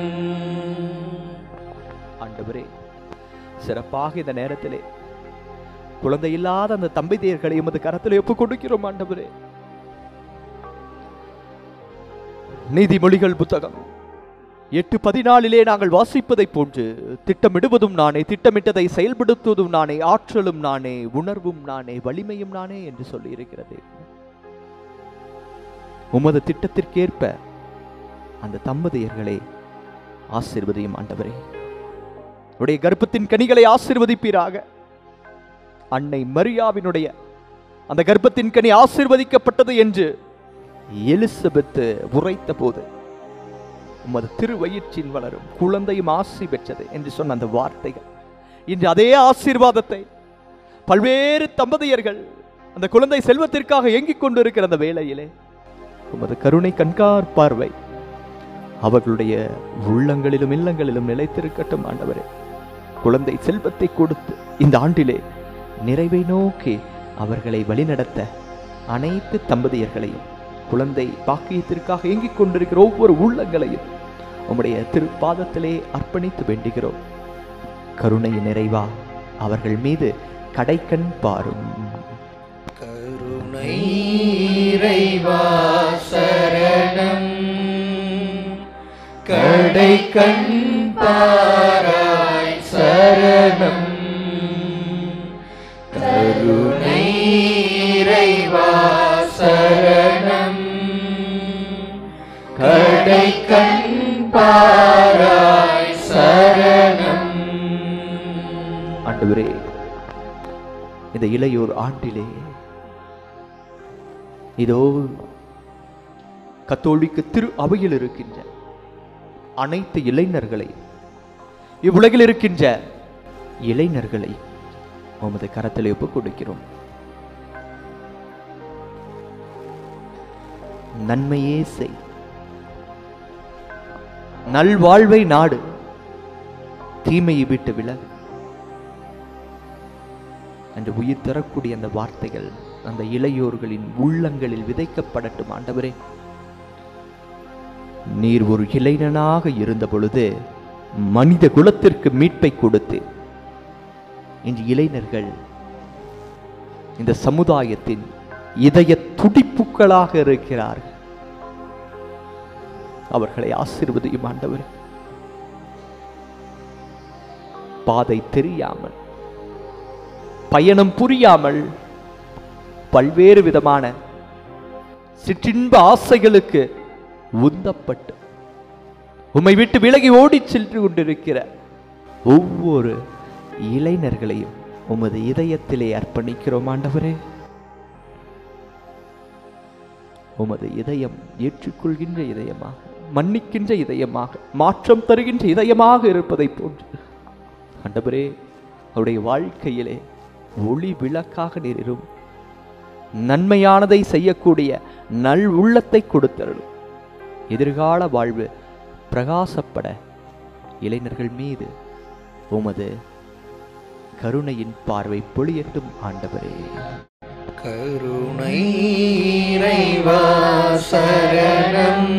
ஆண்டவரே சிறப்பாக இந்த நேரத்திலே குழந்தை இல்லாத அந்த தம்பதியர்களை எமது கரத்திலே ஒப்புக் கொடுக்கிறோம் ஆண்டவரே நீதிமொழிகள் புத்தகம் எட்டு பதினாலிலே நாங்கள் வாசிப்பதைப் போன்று திட்டமிடுவதும் நானே திட்டமிட்டதை செயல்படுத்துவதும் நானே ஆற்றலும் நானே உணர்வும் நானே வலிமையும் நானே என்று சொல்லி இருக்கிறது உமது திட்டத்திற்கேற்ப அந்த தம்பதியர்களை ஆசீர்வதியும் ஆண்டவரே உடைய கர்ப்பத்தின் கனிகளை ஆசீர்வதிப்பீராக அன்னை மரியாவினுடைய அந்த கர்ப்பத்தின் கனி ஆசீர்வதிக்கப்பட்டது என்று எலிசபெத்து உரைத்த போது உமது திருவயிற்றில் வளரும் குழந்தையும் ஆசி பெற்றது என்று சொன்ன அந்த வார்த்தைகள் இன்று அதே ஆசீர்வாதத்தை பல்வேறு தம்பதியர்கள் அந்த குழந்தை செல்வத்திற்காக ஏங்கிக் கொண்டிருக்கிற அந்த வேளையிலே உமது கருணை கண்கார் பார்வை அவர்களுடைய உள்ளங்களிலும் இல்லங்களிலும் நிலைத்திருக்கட்டும் ஆண்டவரே குழந்தை செல்வத்தை கொடுத்து இந்த ஆண்டிலே நிறைவை நோக்கி அவர்களை வழிநடத்த அனைத்து தம்பதியர்களையும் குழந்தை பாக்கியத்திற்காக ஏங்கிக் கொண்டிருக்கிற ஒவ்வொரு உள்ளங்களையும் உம்முடைய திருப்பாதத்திலே அர்ப்பணித்து வேண்டுகிறோம் கருணை நிறைவா அவர்கள் மீது கடைக்கண் பாரும் கருணை இறைவா சரணம் கடை கண் பாராய் சரணம் கருணை இறைவா சரணம் கடை கண் பாராய் சரணம் ஆண்டவரே இந்த இளையோர் ஆண்டிலே இதோ கத்தோலிக்க திரு அவையில் இருக்கின்ற அனைத்து இளைஞர்களை இவ்வுலகில் இருக்கின்ற இளைஞர்களை உமது கரத்தில் ஒப்புக் கொடுக்கிறோம் நன்மையே செய் நல்வாழ்வை நாடு தீமையை விட்டு விலகு என்று உயிர் தரக்கூடிய அந்த வார்த்தைகள் அந்த இளையோர்களின் உள்ளங்களில் விதைக்கப்படட்டும் ஆண்டவரே நீர் ஒரு இளைஞனாக இருந்த பொழுது மனித குலத்திற்கு மீட்பை கொடுத்து இன்று இளைஞர்கள் இந்த சமுதாயத்தின் இதய துடிப்புக்களாக இருக்கிறார்கள் அவர்களை ஆசீர்வதியும் ஆண்டவரே பாதை தெரியாமல் பயணம் புரியாமல் பல்வேறு விதமான சிற்றின்ப ஆசைகளுக்கு உந்தப்பட்டு உம்மை விட்டு விலகி ஓடிச் சென்று கொண்டிருக்கிற ஒவ்வொரு இளைஞர்களையும் உமது இதயத்திலே அர்ப்பணிக்கிறோம் ஆண்டவரே உமது இதயம் ஏற்றுக்கொள்கின்ற இதயமாக மன்னிக்கின்ற இதயமாக மாற்றம் தருகின்ற இதயமாக இருப்பதைப் போன்று ஆண்டவரே அவருடைய வாழ்க்கையிலே ஒளி விளக்காக நேரும் நன்மையானதை செய்யக்கூடிய நல் உள்ளத்தை கொடுத்தருளும் எதிர்கால வாழ்வு பிரகாசப்பட இளைஞர்கள் மீது உமது கருணையின் பார்வை பொழியட்டும் ஆண்டவரே கருணை இறைவா சரணம்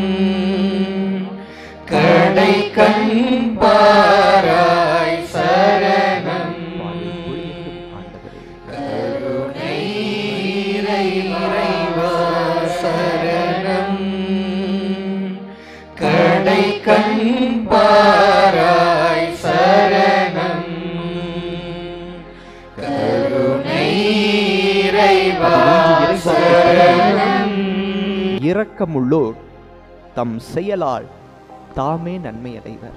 கடை கண் பாராய் சரணம் பார்வை பொழியட்டும் ஆண்டவரே கருணை இறைவா சரணம் கடை கண் பாராய் சரணம் கருணை இறைவா சரணம் இரக்கமுள்ளோர் தம் செயலால் தாமே நன்மை அடைவர்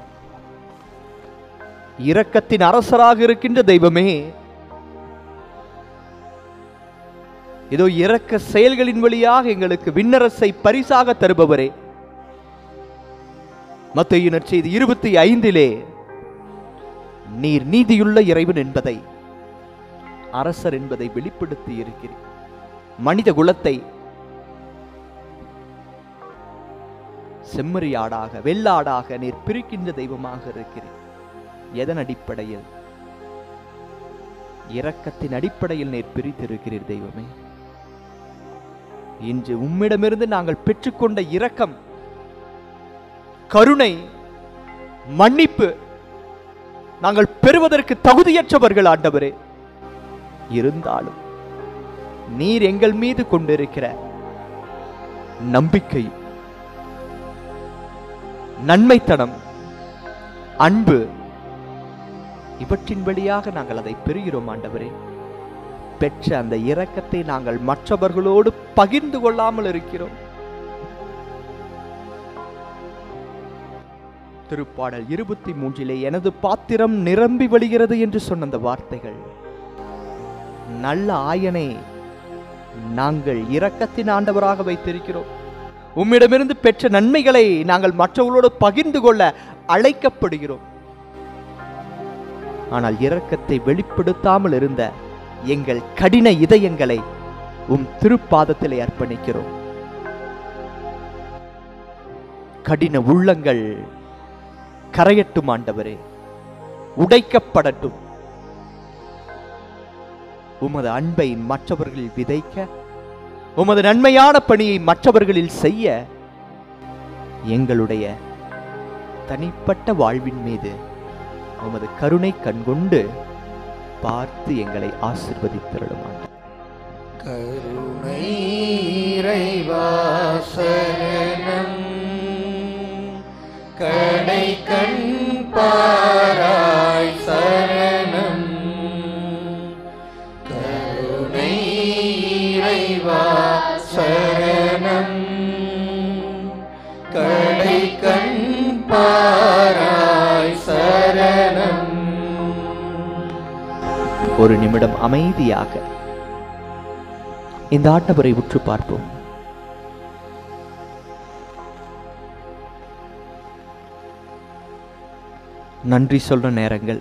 இரக்கத்தின் அரசராக இருக்கின்ற தெய்வமே இதோ இரக்க செயல்களின் வழியாக எங்களுக்கு விண்ணரசை பரிசாக தருபவரே மத்திய நற்செய்தி இருபத்தி ஐந்திலே நீர் நீதியுள்ள இறைவன் என்பதை அரசர் என்பதை வெளிப்படுத்தி இருக்கிறீர் மனித குலத்தை செம்மறியாடாக வெள்ளாடாக நீர் பிரிக்கின்ற தெய்வமாக இருக்கிறீர் எதன் அடிப்படையில் இரக்கத்தின் அடிப்படையில் நீர் பிரித்திருக்கிறீர் தெய்வமே இன்று உம்மிடமிருந்து நாங்கள் பெற்றுக்கொண்ட இரக்கம் கருணை மன்னிப்பு நாங்கள் பெறுவதற்கு தகுதியற்றவர்கள் ஆண்டவரே இருந்தாலும் நீர் எங்கள் மீது கொண்டிருக்கிற நம்பிக்கை நன்மைத்தனம் அன்பு இவற்றின் வழியாக நாங்கள் அதை பெறுகிறோம் ஆண்டவரே பெற்ற அந்த இரக்கத்தை நாங்கள் மற்றவர்களோடு பகிர்ந்து கொள்ளாமல் இருக்கிறோம் திருப்பாடல் இருபத்தி மூன்றிலே எனது பாத்திரம் நிரம்பி வழிகிறது என்று சொன்ன அந்த வார்த்தைகள் நல்ல ஆயனை நாங்கள் இரக்கத்தின் ஆண்டவராக வைத்திருக்கிறோம் உம்மிடமிருந்து பெற்ற நன்மைகளை நாங்கள் மற்றவர்களோடு பகிர்ந்து கொள்ள அழைக்கப்படுகிறோம் ஆனால் இரக்கத்தை வெளிப்படுத்தாமல் இருந்த எங்கள் கடின இதயங்களை உம் திருப்பாதத்திலே அர்ப்பணிக்கிறோம் கடின உள்ளங்கள் கரையட்டும் ஆண்டவரே உடைக்கப்படட்டும் உமது அன்பை மற்றவர்களில் விதைக்க உமது நன்மையான பணியை மற்றவர்களில் செய்ய எங்களுடைய தனிப்பட்ட வாழ்வின் மீது உமது கருணை கண்கொண்டு பார்த்து எங்களை ஆசிர்வதித்திருடும் ஆண்டவரே. கருணை இறைவா சரணம் கடை கண் பாராய் சரணம் கருணை இறைவா சரணம் கடை கண் பாராய் சரணம் ஒரு நிமிடம் அமைதியாக இந்த ஆண்டவரை உற்று பார்ப்போம் நன்றி சொல்ற நேரங்கள்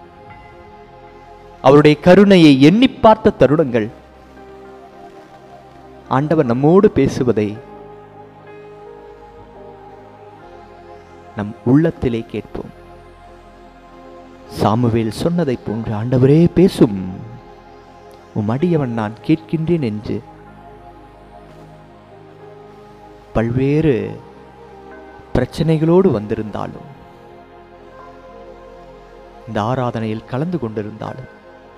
அவருடைய கருணையை எண்ணி பார்த்த தருணங்கள் ஆண்டவர் நம்மோடு பேசுவதை நம் உள்ளத்திலே கேட்போம் சாமுவேல் சொன்னதைப் போன்று ஆண்டவரே பேசும் உம் அடியவன் நான் கேட்கின்றேன் என்று பல்வேறு பிரச்சனைகளோடு வந்திருந்தாலும் இந்த ஆராதனையில் கலந்து கொண்டிருந்தாலும்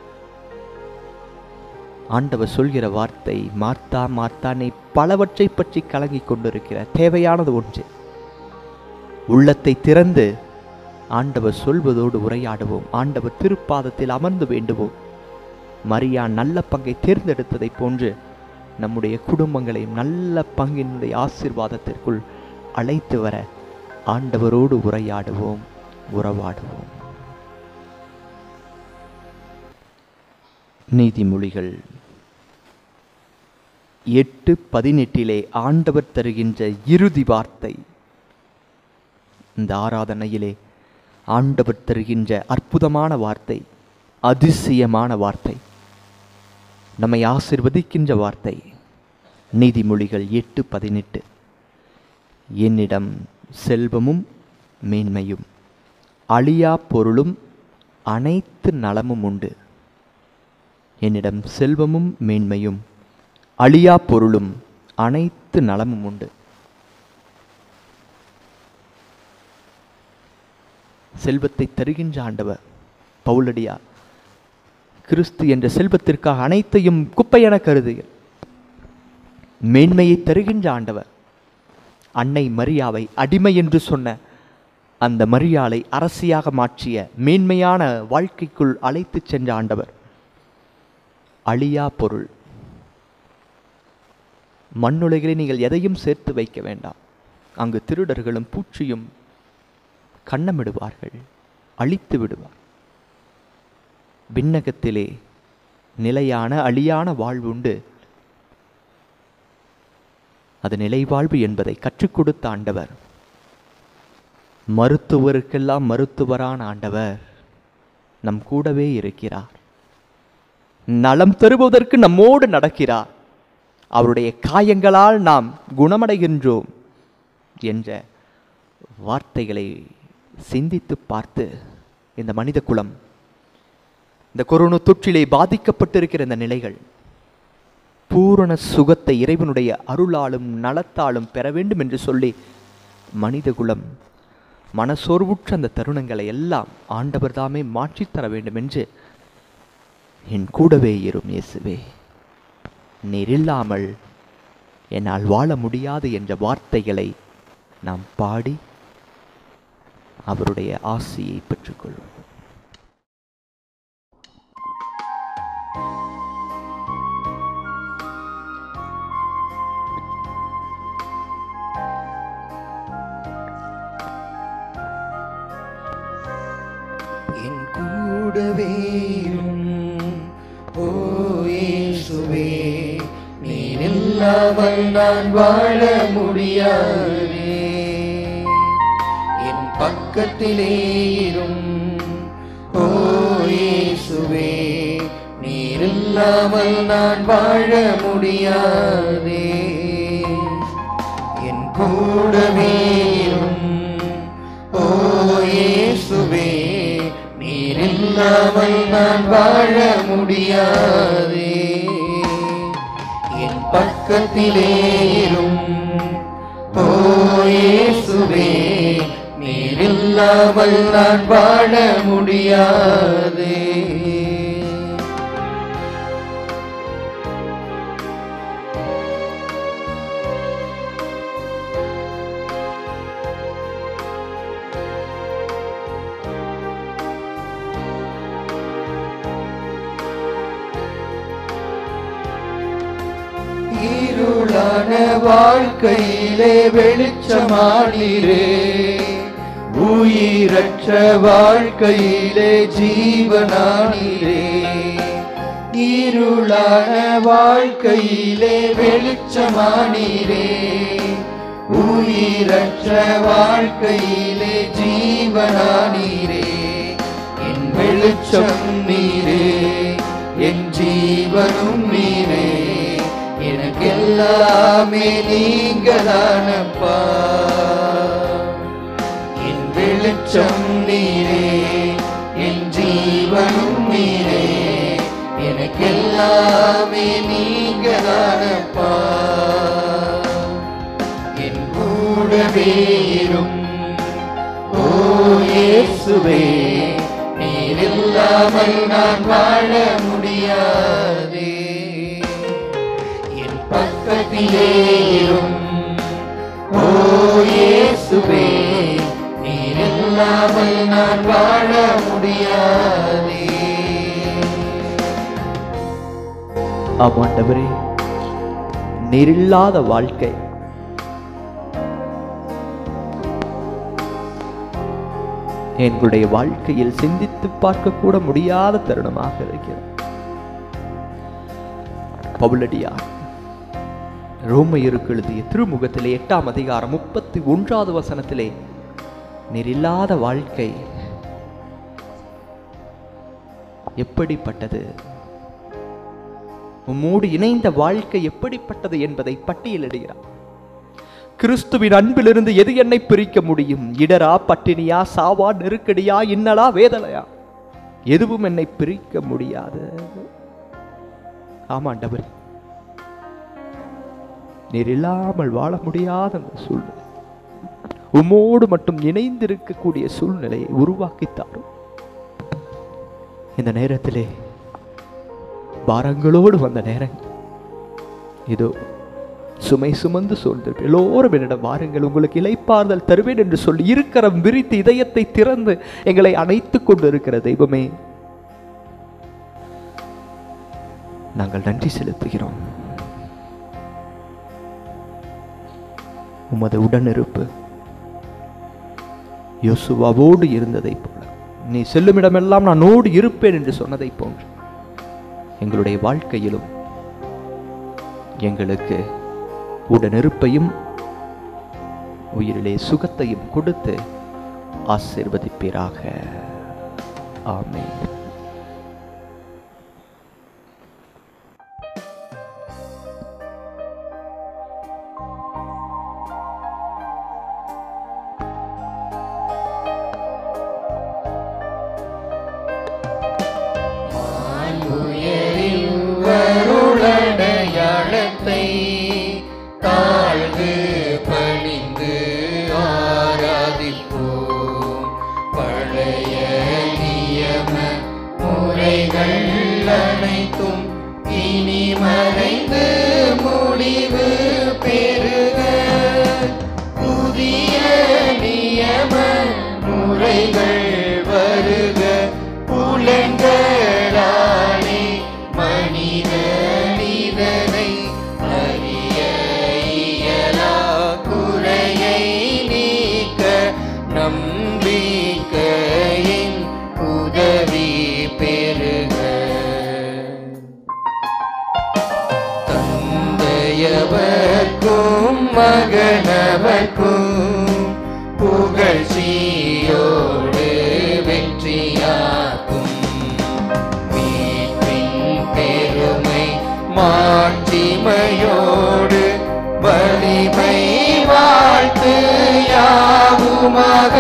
ஆண்டவர் சொல்கிற வார்த்தை மார்த்தா மார்த்தா நீ பலவற்றை பற்றி கலங்கிக் கொண்டிருக்கிற தேவையானது ஒன்று உள்ளத்தை திறந்து ஆண்டவர் சொல்வதோடு உரையாடுவோம் ஆண்டவர் திருப்பாதத்தில் அமர்ந்து வேண்டுவோம் மரியா நல்ல பங்கை தேர்ந்தெடுத்ததைப் போன்று நம்முடைய குடும்பங்களையும் நல்ல பங்கினுடைய ஆசீர்வாதத்திற்குள் அழைத்து வர ஆண்டவரோடு உரையாடுவோம் உறவாடுவோம் நீதிமொழிகள் எட்டு பதினெட்டிலே ஆண்டவர் தருகின்ற இறுதி வார்த்தை இந்த ஆராதனையிலே ஆண்டவர் தருகின்ற அற்புதமான வார்த்தை அதிசயமான வார்த்தை நம்மை ஆசிர்வதிக்கின்ற வார்த்தை நீதிமொழிகள் எட்டு பதினெட்டு என்னிடம் செல்வமும் மேன்மையும் அழியா பொருளும் அனைத்து நலமும் உண்டு என்னிடம் செல்வமும் மேன்மையும் அழியா பொருளும் அனைத்து நலமும் உண்டு செல்வத்தை தருகின்ற ஆண்டவர் பவுலடியா கிறிஸ்து என்ற செல்வத்திற்காக அனைத்தையும் குப்பையென கருதுகிறார் மேன்மையை தருகின்ற ஆண்டவர் அன்னை மரியாவை அடிமை என்று சொன்ன அந்த மரியாளை அரசியாக மாற்றிய மேன்மையான வாழ்க்கைக்குள் அழைத்துச் சென்ற ஆண்டவர் அழியா பொருள் மண்ணுலகிலே நீங்கள் எதையும் சேர்த்து வைக்க வேண்டாம் அங்கு திருடர்களும் பூச்சியும் கண்ணமிடுவார்கள் அழித்து விடுவார் விண்ணகத்திலே நிலையான அழியான வாழ்வுண்டு அது நிலைவாழ்வு என்பதை கற்றுக் கொடுத்த ஆண்டவர் மருத்துவருக்கெல்லாம் மருத்துவரான ஆண்டவர் நம் கூடவே இருக்கிறார் நலம் தருவதற்கு நம்மோடு நடக்கிறார் அவருடைய காயங்களால் நாம் குணமடைகின்றோம் என்ற வார்த்தைகளை சிந்தித்து பார்த்து இந்த மனித குலம் இந்த கொரோனா தொற்றிலே பாதிக்கப்பட்டிருக்கிற இந்த நிலைகள் பூரண சுகத்தை இறைவனுடைய அருளாலும் நலத்தாலும் பெற வேண்டும் என்று சொல்லி மனிதகுலம் மனசோர்வுற்ற அந்த தருணங்களை எல்லாம் ஆண்டவர் தாமே மாற்றித் தர வேண்டும் என்று என் கூடவே இரும் இயேசுவே நீர் இல்லாமல் என்னால் வாழ முடியாது என்ற வார்த்தைகளை நாம் பாடி அவருடைய ஆசியை பெற்றுக்கொள்வோம் என் கூடவேயும் ஓ இயேசுவே நீர் இல்லாமல் நான் வாழ முடியாதே என் பக்கத்திலே இரும் ஓ இயேசுவே நீர் இல்லாமல் நான் வாழ முடியாதே என் கூடவே இரும் ஓ இயேசுவே நீர் இல்லாமல் நான் வாழ முடியாதே என் பக்கத்திலே இரும் ஓ இயேசுவே நீர் இல்லாமல் நான் வாழ முடியாதே இருளான வாழ்க்கையிலே வெளிச்சமானீரே உயிரற்ற வாழ்க்கையிலே ஜீவனானீரே இருளான வாழ்க்கையிலே வெளிச்சமானீரே உயிரற்ற வாழ்க்கையிலே ஜீவனானீரே என் வெளிச்சம் நீரே என் ஜீவனும் நீரே எனக்கெல்லாமே நீங்க தானப்பா என் வெளிச்சம் நீரே என் ஜீவனும் நீரே எனக்கெல்லாமே நீங்க தானப்பா என் கூடவே இரும் ஓ இயேசுவே நீர் இல்லாமல் நான் வாழ முடியாதே என் பக்கத்திலே இரும் ஓ இயேசுவே நீர் இல்லாமல் நான் வாழ முடியாதே ஆமாண்டவரே நீரில்லாத வாழ்க்கை எங்களுடைய வாழ்க்கையில் சிந்தித்து பார்க்க கூட முடியாத தருணமாக இருக்கிறது பவுலடியார் ரோமையருக்கு எழுதிய திருமுகத்திலே எட்டாம் அதிகாரம் முப்பத்தி ஒன்றாவது வசனத்திலே நீரில்லாத வாழ்க்கை எப்படிப்பட்டது உம்மோடு இணைந்த வாழ்க்கை எப்படிப்பட்டது என்பதை பட்டியலிடுகிறார் கிறிஸ்துவின் அன்பிலிருந்து எது என்னை பிரிக்க முடியும் இடரா பட்டினியா சாவா நெருக்கடியா இன்னலா வேதனையா எதுவும் என்னை பிரிக்க முடியாது ஆமாண்டவர் நீர் இல்லாமல் வாழ முடியாத அந்த சூழ்நிலை உம்மோடு மட்டும் இணைந்திருக்கக்கூடிய சூழ்நிலையை உருவாக்கித்தாரும் இந்த நேரத்திலே பாரங்களோடு வந்த நேரம் இதோ சுமை சுமந்து சூழ்ந்திருப்பேன் எல்லோரும் என்னிடம் வாருங்கள் உங்களுக்கு இலைப்பாறுதல் தருவேன் என்று சொல்லி இருக்கரம் விரித்து இதயத்தை திறந்து எங்களை அணைத்துக் கொண்டு இருக்கிற தெய்வமே நாங்கள் நன்றி செலுத்துகிறோம் உமது உடனிருப்பு யோசுவாவோடு இருந்ததைப் போல நீ செல்லும் இடமெல்லாம் நான் ஓடு இருப்பேன் என்று சொன்னதைப் போன்று எங்களுடைய வாழ்க்கையிலும் எங்களுக்கு உடனிருப்பையும் உயிரிலே சுகத்தையும் கொடுத்து ஆசீர்வதிப்பீராக ஆமென் வருளடையாளத்தை தாழ்ந்து பணிந்து ஆராதிப்போம் பழைய நியம முறைகள் அனைத்தும் இனி மறைந்து முடிவு பெறுக புதிய நியம முறைகள் வருக புலன்களாலே மனித இதனை அறிய இயலா குறையை நீக்க நம்பிக்கையின் உதவி பெறுக தந்தையவர்க்கும் மகனவர்க்கும் புகழ்ச்சியோடு வெற்றியாக்கும் மீட்பின் பெருமை மாட்சிமையோடு வலிமை வாழ்த்து யாவுமாக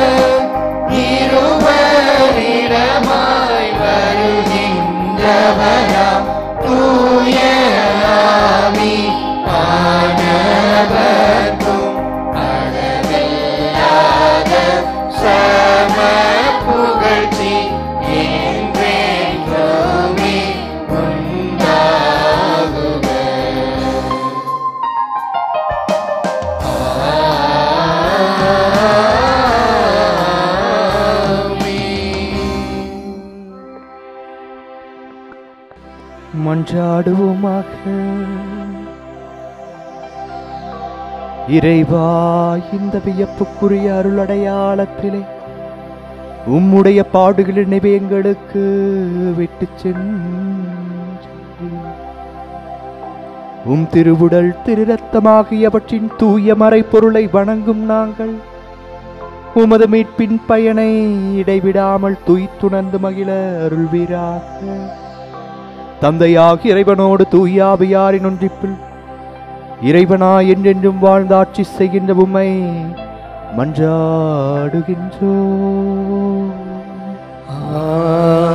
இருவரிடமாய் வருகின்றவராம் தூய ஆவி ஆனவர்க்கும் அளவில்லாத சம புகழ்ச்சி என்றென்றுமே உண்டாகுக மன்றாடுவோமாக இறைவா இந்த வியப்புக்குரிய அருளடையாளத்திலே உம்முடைய பாடுகள் நினைவை எங்களுக்கு விட்டு சென்று உம் திருவுடல் திருரத்தமாகியவற்றின் தூய மறைப்பொருளை வணங்கும் நாங்கள் உமது மீட்பின் பயனை இடைவிடாமல் துய்த்துணர்ந்து மகிழ அருள்வீராக தந்தையாகி இறைவனோடு தூயாவியாரின் ஒன்றிப்பில் இறைவனா என்றென்றும் வாழ்ந்து ஆட்சி செய்கின்ற உம்மை மன்றாடுகின்றோ ஆ